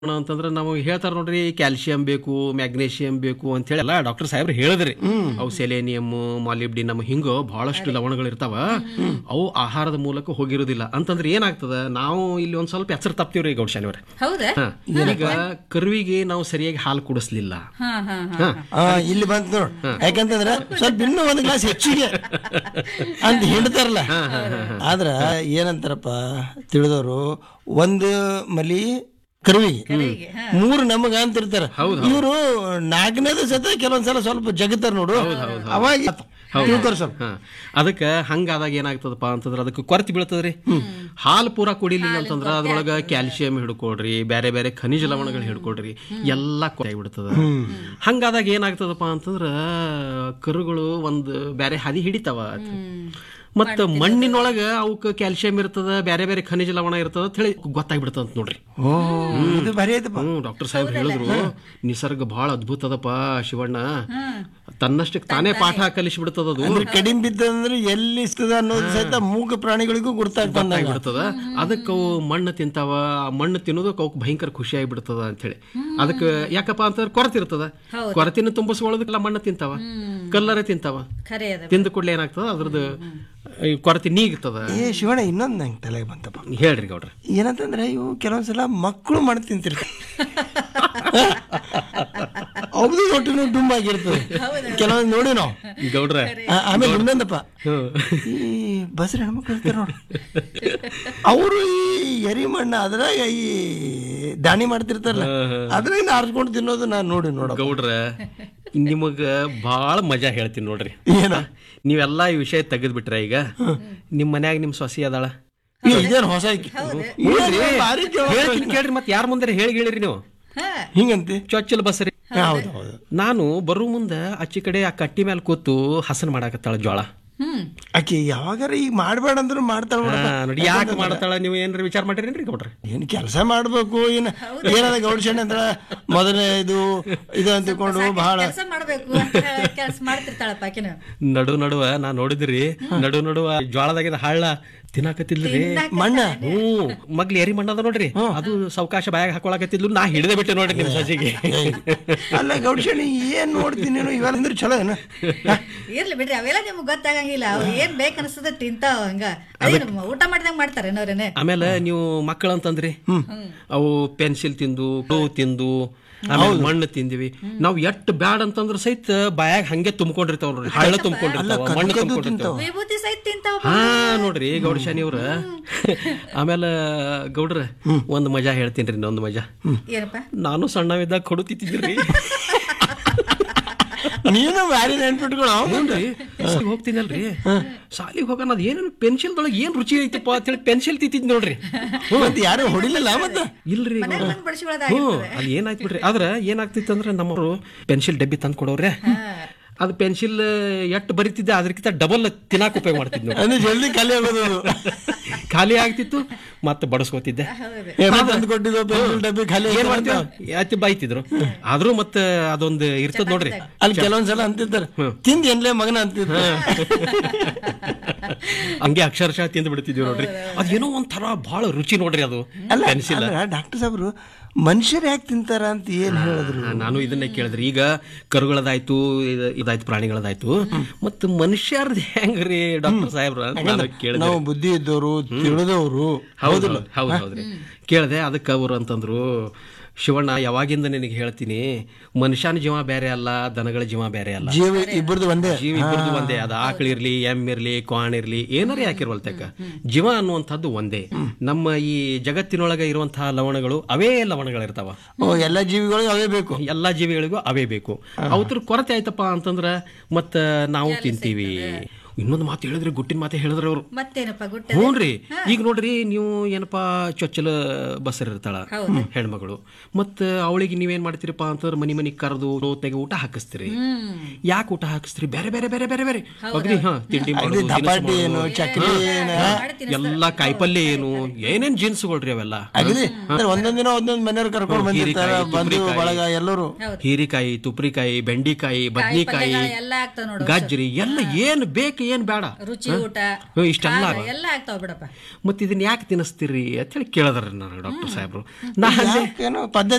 ಅಂತಂದ್ರೆ ನಾವು ಹೇಳ್ತಾರ ನೋಡ್ರಿ ಕ್ಯಾಲ್ಸಿಯಂ ಬೇಕು ಮ್ಯಾಗ್ನೇಷಿಯಂ ಬೇಕು ಅಂತ ಹೇಳಿ ಎಲ್ಲ ಡಾಕ್ಟರ್ ಸಾಹೇಬ್ರು ಹೇಳಿದ್ರಿ ಅವು ಸೆಲೇನಿಯಮ್ ಮಾಲಿಬ್ಡಿನಮ್ ಹಿಂಗ ಬಹಳಷ್ಟು ಲವಣಗಳು ಇರ್ತಾವ ಅವು ಆಹಾರದ ಮೂಲಕ ಹೋಗಿರೋದಿಲ್ಲ ಅಂತಂದ್ರೆ ಏನಾಗ್ತದ ನಾವು ಇಲ್ಲಿ ಒಂದ್ ಸ್ವಲ್ಪ ಎಚ್ಚರ ತಪ್ತೀವ್ರಿ ಗೌಡ್ಶಾನಿವ್ರ ಹೌದಾ ಈಗ ಕರುವಿಗೆ ನಾವು ಸರಿಯಾಗಿ ಹಾಲು ಕುಡಿಸ್ಲಿಲ್ಲ ಹಾ ಹಾ ಹಾ ಆ, ಇಲ್ಲಿ ಬಂತು ನೋಡ್ ಯಾಕಂತಂದ್ರ ಸ್ವಲ್ಪ ಇನ್ನೂ ಒಂದು ಗ್ಲಾಸ್ ಹೆಚ್ಚಿಗೆ ಅಂತ ಹೇಳ್ತಾರಲ್ಲ ಆದ್ರ ಏನಂತಾರಪ್ಪ ತಿಳಿದವರು ಒಂದು ಮಲಿ ಕರುವಿಗೆ ಮೂರು ನಮಗ ಅಂತ ಇರ್ತಾರ ಇವರು ನಾಲ್ಕನೇದು ಸತ ಕೆಲವೊಂದ್ಸಲ ಸ್ವಲ್ಪ ಜಗತ್ತಾರ ನೋಡು ಅವಾಗ ತಿಳ್ಕೊರ್ ಸ್ವಲ್ಪ ಹಾ ಅದಕ್ಕೆ ಹಂಗಾದಾಗ ಏನಾಗ್ತದಪ್ಪ ಅಂತಂದ್ರೆ ಅದಕ್ಕೆ ಕೊರತೆ ಬೀಳ್ತದ್ರಿ ಹಾಲು ಪೂರ ಕುಡಿಲಿಲ್ಲ ಅಂತಂದ್ರ ಅದ್ರೊಳಗ ಕ್ಯಾಲ್ಸಿಯಂ ಹಿಡ್ಕೊಡ್ರಿ ಬೇರೆ ಬೇರೆ ಖನಿಜ ಲವಣಗಳು ಹಿಡ್ಕೊಡ್ರಿ ಎಲ್ಲಾ ಕೊರತೆ ಬಿಡ್ತದ ಹಂಗಾದಾಗ ಏನಾಗ್ತದಪ್ಪ ಅಂತಂದ್ರ ಕರುಗಳು ಒಂದು ಬೇರೆ ಹದಿ ಹಿಡಿತಾವ ಮತ್ತ ಮಣ್ಣಿನೊಳಗ ಅವಕ್ಕೆ ಕ್ಯಾಲ್ಸಿಯಂ ಇರ್ತದ ಬೇರೆ ಬೇರೆ ಖನಿಜ ಲವಣ ಇರ್ತದ ಅಂತ ಹೇಳಿ ಗೊತ್ತಾಗ್ಬಿಡ್ತದ ಅಂತ ನೋಡ್ರಿ ಓ ಇದು ಭಾರಿ ಐತಪ್ಪ ಹ್ಮ್ ಡಾಕ್ಟರ್ ಸಾಹೇಬ್ ಹೇಳಿದ್ರು ನಿಸರ್ಗ ಬಹಳ ಅದ್ಭುತ ಅದಪ್ಪ ಶಿವಣ್ಣ ತನ್ನಷ್ಟಕ್ಕೆ ತಾನೇ ಪಾಠ ಕಲಿಸಿಬಿಡ್ತದ ಅದು ಅಂದ್ರೆ ಕಡಿಮೆ ಬಿದ್ದಂದ್ರೆ ಎಲ್ಲಿ ಇಸ್ತದ ಅನ್ನೋದು ಸಹಿತ ಮೂಕ ಪ್ರಾಣಿಗಳಿಗೂ ಗುರ್ತಾಗ್ತಂದಾಗ ಬಿಡ್ತದ ಅದಕ್ಕೆ ಅವು ಮಣ್ಣು ತಿಂತಾವ ಆ ಮಣ್ಣು ತಿನ್ನೋದಕ್ಕೆ ಅವಕ್ಕೆ ಭಯಂಕರ ಖುಷಿ ಆಗಿಬಿಡ್ತದ ಅಂತ ಹೇಳಿ ಅದಕ್ಕೆ ಯಾಕಪ್ಪ ಅಂತಂದ್ರೆ ಕೊರತೆ ಇರ್ತದ ಕೊರತಿನ ತುಂಬಿಸ್ಕೊಳ್ಳೋದಕ್ಕೆಲ್ಲ ಮಣ್ಣು ತಿಂತಾವ ಕಲ್ಲರೆ ತಿಂತಾವ ಖರೆ ಅದ ತಿಂದ ಕೂಡಲೇ ಏನಾಗ್ತದ ಅದ್ರದ್ದು ಈ ಕೊರತೆ ನೀಗ್ತದ ಏ ಶಿವಣ್ಣ ಇನ್ನೊಂದು ನಂಗೆ ತಲೆಗೆ ಬಂತಪ್ಪ ಹೇಳ್ರಿ ಗೌಡ್ರ ಏನಂತಂದ್ರೆ ಇವು ಕೆಲವೊಂದ್ಸಲ ಮಕ್ಕಳು ಮಾಡಿ ತಿಂತಿರ್ತಾರೆ ಅವ್ರದ್ದು ಹೊಟ್ಟೆನೂ ಡುಂಬಾಗಿರ್ತದೆ ಕೆಲವೊಂದು ನೋಡಿ ನಾವು ಗೌಡ್ರ ಆ- ಆಮೇಲೆ ಇನ್ನೊಂದಪ್ಪ ಈ ಬಸ್ರ ಹೆಣ್ಮಕ್ಳು ಇರ್ತಾರೆ ನೋಡಿ ಅವರು ಈ ಎರಿ ಮಣ್ಣ ಅದ್ರಾಗ ಈ ದಾಣಿ ಮಾಡ್ತಿರ್ತಾರಲ್ಲ ಅದ್ರಾಗ ಆರಿಸ್ಕೊಂಡು ತಿನ್ನೋದು ನಾನು ನೋಡಿ ನೋಡ ಗೌಡ್ರ ನಿಮಗ ಬಾಳ ಮಜಾ ಹೇಳ್ತೀನಿ ನೋಡ್ರಿ ಏನ ನೀವೆಲ್ಲಾ ಈ ವಿಷಯ ತೆಗೆದ್ಬಿಟ್ರ ಈಗ ನಿಮ್ ಮನ್ಯಾಗ ನಿಮ್ ಸೊಸಿ ಅದಾಳ ಏ, ಇದೇನ್ ಹೊಸ ಐಕಿ? ಏನ್ ಭಾರಿ ಕೇಳೋ- ಹೇಳ್ತೀನಿ ಕೇಳ್ರಿ ಮತ್ತೆ ಯಾರ ಮುಂದೆ ಹೇಳಿ ಹೇಳಿರಿ ನೀವು ಹಾ ಹಿಂಗಂತಿ ಚೊಚ್ಚಲ ಬಸ್ರಿ ಹೌದು ಹೌದು ನಾನು ಬರೋ ಮುಂದ ಆಚಿ ಕಡೆ ಆ ಕಟ್ಟಿ ಮೇಲೆ ಕೂತು ಹಸನ್ ಮಾಡಾಕತ್ತಾಳ ಜೋಳ ಹ್ಮ್ ಆಕಿ ಯಾವಾಗಾರ ಈಗ ಮಾಡ್ಬೇಡ ಅಂದ್ರು ಮಾಡ್ತಾಳ ನೋಡಪ್ಪ. ಹಾ, ನೋಡಿ ಯಾಕೆ ಮಾಡತ್ತಾಳ ನೀವು ಏನ್ರ ವಿಚಾರ ಮಾಡಿರೇನ್ರಿ ಗೌಡ್ರ ಏನ್ ಕೆಲಸ ಮಾಡ್ಬೇಕು ಏನ್ ಏನದ ಗೌಡ್ಸಣ್ಣ ಅಂದ್ರ ಮೊದಲ ಇದು ಇದು ಅಂತ ತಿಳ್ಕೊಂಡು ಬಹಳ ಕೆಲಸ ಮಾಡ್ಬೇಕು ಕೆಲಸ ಮಾಡ್ತಿರ್ತಾಳಪ್ಪ ಆಕಿನ ನಡು ನಡುವ ನಾ ನೋಡಿದ್ರಿ ನಡು ನಡುವ ಜೋಳದಾಗಿನ ಹಳ್ಳ ತಿನ್ನಾಕತ್ತಿಲ್ರಿ ಮಣ್ಣ ಹ್ಮ್ ಮಗ್ಲಿ ಎರಿ ಮಣ್ಣದ ನೋಡ್ರಿ ಅದು ಸಾವಕಾಶ ಬಾಯಾಗ ಹಾಕೊಳಕತ್ತಿದ್ಲು ನಾ ಹಿಡಿದೇ ಬಿಟ್ಟೆ ನೋಡ್ರಿ ನಿಮ್ ಸಸಿಗೆ ಅಲ್ಲ ಗೌಡ್ಸಣ್ಣ ಏನ್ ನೋಡ್ತೀನಿ ನೀನು ಇವೆಲ್ಲ ಅಂದ್ರೆ ಚಲೋ ಏನ ಇರ್ಲಿ ಬಿಡ್ರಿ ಅವೆಲ್ಲ ನಿಮ್ಗೆ ಗೊತ್ತಾಗಂಗಿಲ್ಲ ಅವ್ರು ಏನ್ ಬೇಕ್ ಅನ್ಸ್ತದ ತಿಂತಾವ ಹಂಗ ಅದೇನು ಊಟ ಮಾಡ್ದಂಗ ಮಾಡ್ತಾರೆ ಅವ್ರೇನೆ ಆಮೇಲೆ ನೀವು ಮಕ್ಕಳಂತಂದ್ರಿ ಅವು ಪೆನ್ಸಿಲ್ ತಿಂದು ಟೂ ತಿಂದು ಆಮೇಲೆ ಮಣ್ಣು ತಿಂದಿವಿ ನಾವು ಎಷ್ಟ್ ಬ್ಯಾಡ್ ಅಂತಂದ್ರ ಸಹಿತ ಬಾಯಾಗ ಹಂಗೆ ತುಂಬ್ಕೊಂಡಿರ್ತಾವ ನೋಡ್ರಿ ಹಳ್ಳ ತುಂಬ್ಕೊಂಡಿರ್ತಾವ ಮಣ್ಣು ತುಂಬ್ಕೊಂಡಿರ್ತಾವ ವಿಭೂತಿ ಸಹಿತ ತಿಂತಾವ ಹಾ ನೋಡ್ರಿ ಗೌಡಶಾನಿ ಅವ್ರ ಆಮೇಲೆ ಗೌಡ್ರ ಒಂದ್ ಮಜಾ ಹೇಳ್ತೀನಿ ಇನ್ನೊಂದ್ ಮಜಾ ಏನಪ್ಪ ನಾನು ಸಣ್ಣವಿದ್ದಾಗ ಕೊಡು ತಿಂತಿದ್ರಿ ನೀನು ಬ್ಯಾರಿ ನೆನ್ಪಿಟ್ಕೊಳ ಹ್ಞೂನ್ರಿ ಸಾಲಿಗ್ ಹೋಗ್ತೀನಲ್ರಿ ಸಾಲಿಗೆ ಹೋಗೋಣ ಅದ್ ಏನೇನು ಪೆನ್ಸಿಲ್ದೊಳಗೆ ಏನ್ ರುಚಿ ಐತಪ್ಪ ಅಂತ ಹೇಳಿ ಪೆನ್ಸಿಲ್ ತಿಂತಿದ್ ನೋಡ್ರಿ ಮತ್ತೆ ಯಾರು ಹೊಡಿಲಿಲ್ಲ ಮತ್ತೆ ಇಲ್ರಿ ಮನ್ಯಾಗ ಗೌಡ್ರ. ಬಂದ್ ಬಡಿಸ್ಕೊಳ್ಳೋದಾಗಿರ್ತದೆ. ಹ್ಞೂ ಅಲ್ಲಿ ಏನಾಯ್ತು ಬಿಡ್ರಿ ಆದ್ರ ಏನಾಗ್ತಿತ್ತು ಅಂದ್ರೆ ನಮ್ಮವರು ಪೆನ್ಸಿಲ್ ಡಬ್ಬಿ ತಂದು ಕೊಡೋರೆ ಅದು ಪೆನ್ಸಿಲ್ ಎಟ್ಟು ಬರಿತಿದ್ದೆ ಅದಕ್ಕಿಂತ ಡಬಲ್ ತಿನ್ನಾಕ ಉಪಯೋಗ ಮಾಡ್ತಿದ್ ನೋಡಿ ಅಂದ್ರೆ ಜಲ್ದಿ ಖಾಲಿ ಆಗೋದು ಅದು. ಖಾಲಿ ಆಗ್ತಿತ್ತು ಮತ್ತೆ ಬಡಸ್ಕೋತಿದ್ದೆ ಏ, ಮತ್ತೆ ತಂದು ಕೊಟ್ಟಿದ್ದು ಪೆನ್ಸಿಲ್ ಡಬ್ಬಿ ಖಾಲಿ ಏನ್ ಆಯ್ತು ಅಂತ. ಮಾಡ್ತೀವಿ ಯಾತಿ ಬಾಯ್ತಿದ್ರು ಆದ್ರೂ ಮತ್ತೆ ಅದೊಂದು ಇರ್ತದ ನೋಡ್ರಿ ಅಲ್ಲಿ ಕೆಲವೊಂದ್ಸಲ ಅಂತಿರ್ತಾರೆ ತಿಂದ್ ಏನ್ಲೇ ಮಗನ ಅಂತಿದ್ರು ಹಂಗೆ ಅಕ್ಷರಶಃ ತಿಂದು ಬಿಡ್ತಿದ್ವಿ ನೋಡ್ರಿ ಅದೇನೋ ಒಂಥರ ಬಹಳ ರುಚಿ ನೋಡ್ರಿ ಅದು ಅಲ್ಲ ಪೆನ್ಸಿಲ್ ಡಾಕ್ಟರ್ ಸಾಬ್ರು ಮನುಷ್ಯರು ಯಾಕೆ ತಿಂತಾರ ಅಂತ ಏನ್ ಹೇಳಿದ್ರು ನಾನು ಇದನ್ನೇ ಕೇಳಿದ್ರಿ ಈಗ ಕರುಗಳದಾಯ್ತು ಇದ- ಇದಾಯ್ತು ಪ್ರಾಣಿಗಳದಾಯ್ತು ಮತ್ತು ಮನುಷ್ಯರ್ದು ಹೆಂಗ್ರಿ ಡಾಕ್ಟರ್ ಸಾಹೇಬ್ರ ಅಂತ ನಾನು ಕೇಳಿದೆ ನಾವು ಬುದ್ಧಿ ಇದ್ದವರು ತಿಳಿದವರು ಹೌದು ಹೌದು ಹೌದ್ರಿ ಕೇಳಿದೆ ಅದಕ್ಕೆ ಅವರು ಅಂತಂದ್ರು ಶಿವಣ್ಣ ಯಾವಾಗಿಂದ ನಿನಗೆ ಹೇಳ್ತೀನಿ ಮನುಷ್ಯನ ಜೀವ ಬೇರೆ ಅಲ್ಲ ದನಗಳ ಜೀವ ಬೇರೆ ಅಲ್ಲ ಜೀವ ಇಬ್ಬರದು ಒಂದೇ ಜೀವ ಇಬ್ಬರದು ಒಂದೇ ಅದು ಆಕಳಿರ್ಲಿ ಎಮ್ ಇರ್ಲಿ ಕ್ವಾಣ್ ಇರ್ಲಿ ಏನಾರೇ ಹಾಕಿರ್ವಲ್ತಕ್ಕ ಜೀವ ಅನ್ನುವಂಥದ್ದು ಒಂದೇ ನಮ್ಮ ಈ ಜಗತ್ತಿನೊಳಗೆ ಇರುವಂತಹ ಲವಣಗಳು ಅವೇ ಲವಣಗಳಿರ್ತಾವ ಓ ಎಲ್ಲಾ ಜೀವಿಗಳಿಗೂ ಅವೇ ಬೇಕು ಎಲ್ಲಾ ಜೀವಿಗಳಿಗೂ ಅವೇ ಬೇಕು ಅವತ್ರ ಕೊರತೆ ಆಯ್ತಪ್ಪ ಅಂತಂದ್ರ ಮತ್ತ ನಾವು ತಿಂತೀವಿ ಇನ್ನೊಂದು ಮಾತು ಹೇಳಿದ್ರಿ ಗುಟ್ಟಿನ ಮಾತೆ ಹೇಳಿದ್ರಿ ಅವ್ರು ಮತ್ತೇನಪ್ಪ ಗುಟ್ಟ ಹ್ಞೂನ್ರಿ ಈಗ ನೋಡ್ರಿ ನೀವು ಏನಪ್ಪಾ ಚೊಚ್ಚಲ ಬಸರ್ ಇರ್ತಾಳ ಹೆಣ್ಮಗಳು ಮತ್ತ ಅವಳಿಗೆ ನೀವೇನ್ ಮಾಡ್ತೀರಪ್ಪ ಅಂತಂದ್ರೆ ಮನಿ ಮನಿ ಕರೆದು ರೋತ್ನಾಗ ಊಟ ಹಾಕಿಸ್ತೀರಿ ಯಾಕೆ ಊಟ ಹಾಕಿಸ್ತೀರಿ ಬೇರೆ ಬೇರೆ ಬೇರೆ ಬೇರೆ ಬೇರೆ ಅಗ್ರಿ ಹಾ ತಿಂಡಿ ಮಾಡೋದು, ತಿನಿಸು ದಪಾಟಿ ಏನು ಮಾಡೋದು. ಚಕ್ಲಿ ಏನು ಎಲ್ಲಾ ಕಾಯಿಪಲ್ಯ ಏನು ಏನೇನ್ ಜೀನ್ಸ್ಗಳ್ರಿ ಅವೆಲ್ಲ ಅಗದಿ ಅಂದ್ರೆ ಒಂದೊಂದ್ ದಿನ ಒಂದೊಂದ್ ಮನೆಯವ್ರು ಕರ್ಕೊಂಡು ಬಂದಿರ್ತಾರ ಹೀರಿಕಾಯಿ, ಬಂದು ತುಪ್ರಿಕಾಯಿ. ಬಳಗ ಎಲ್ಲರೂ ಹೀರಿಕಾಯಿ ತುಪ್ರಿಕಾಯಿ ಬೆಂಡಿಕಾಯಿ ಬದ್ನಿಕಾಯಿ ಎಲ್ಲ ಆಗ್ತಾವ ನೋಡು ಗಜ್ರಿ ಎಲ್ಲ ಏನ್ ಬೇಕು ಶರೀರಕ್ಕೆ ಏನ್ ಬೇಡ ರುಚಿ ಊಟ ಹ್ಮ್, ಇಷ್ಟೆಲ್ಲ ಖಾರ ಎಲ್ಲ ಆಗ್ತಾವ ಬಿಡಪ್ಪ ಮತ್ತೆ ಇದನ್ನ ಯಾಕೆ ತಿನ್ನಿಸ್ತೀರಿ ಅಂತ ಹೇಳಿ ಕೇಳಿದ್ರಿ ನಾನು ಡಾಕ್ಟರ್ ಸಾಹೇಬ್ರು ನಾ ಏನೋ ಪದ್ಧತಿ